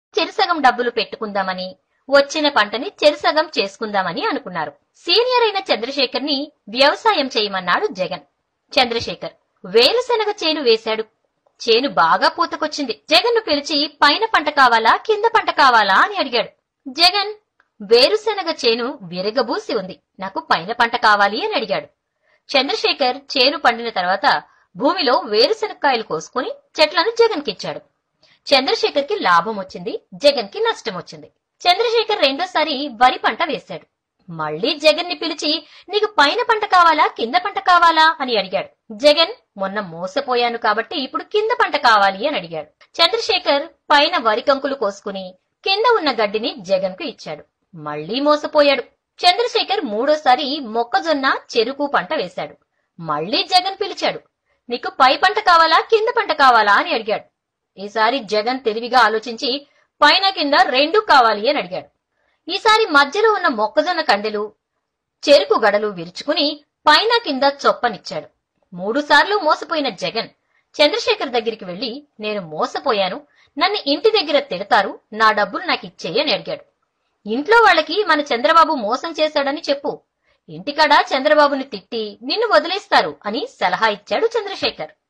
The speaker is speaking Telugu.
చెరుసగం డబ్బులు పెట్టుకుందామని వచ్చిన పంటని చెరుసగం చేసుకుందామని అనుకున్నారు సీనియర్ అయిన చంద్రశేఖర్ ని వ్యవసాయం చేయమన్నాడు జగన్ చంద్రశేఖర్ వేరుశనగ చేను వేశాడు చేను బాగా పూతకొచ్చింది జగన్ ను పిలిచి పైన పంట కావాలా కింద పంట కావాలా అని అడిగాడు జగన్ వేరుశనగ చేను విరగబూసి ఉంది నాకు పైన పంట కావాలి అని అడిగాడు చంద్రశేఖర్ చేను పండిన తర్వాత భూమిలో వేరుశనక్కాయలు కోసుకుని చెట్లను జగన్ కిచ్చాడు చంద్రశేఖర్ కి లాభం వచ్చింది జగన్ కి నష్టం వచ్చింది చంద్రశేఖర్ రెండోసారి వరి పంట వేశాడు మళ్ళీ జగన్ ని పిలిచి నీకు పైన పంట కావాలా కింద పంట కావాలా అని అడిగాడు జగన్ మొన్న మోసపోయాను కాబట్టి ఇప్పుడు కింద పంట కావాలి అని అడిగాడు చంద్రశేఖర్ పైన వరి కంకులు కోసుకుని కింద ఉన్న గడ్డిని జగన్ కు ఇచ్చాడు మళ్ళీ మోసపోయాడు చంద్రశేఖర్ మూడోసారి మొక్కజొన్న చెరుకు పంట వేశాడు మళ్ళీ జగన్ పిలిచాడు నీకు పై పంట కావాలా కింద పంట కావాలా అని అడిగాడు ఈసారి జగన్ తెలివిగా ఆలోచించి పైన కింద రెండు కావాలి అని అడిగాడు ఈసారి మధ్యలో ఉన్న మొక్కజొన్న కండెలు చెరుకు గడలు విరుచుకుని పైన కింద చొప్పనిచ్చాడు మూడు సార్లు మోసపోయిన జగన్ చంద్రశేఖర్ దగ్గరికి వెళ్లి నేను మోసపోయాను నన్ను ఇంటి దగ్గర తిడతారు నా డబ్బులు నాకు ఇచ్చేయి అని అడిగాడు ఇంట్లో వాళ్ళకి మన చంద్రబాబు మోసం చేశాడని చెప్పు ఇంటికాడ చంద్రబాబుని తిట్టి నిన్ను వదిలేస్తారు అని సలహా ఇచ్చాడు చంద్రశేఖర్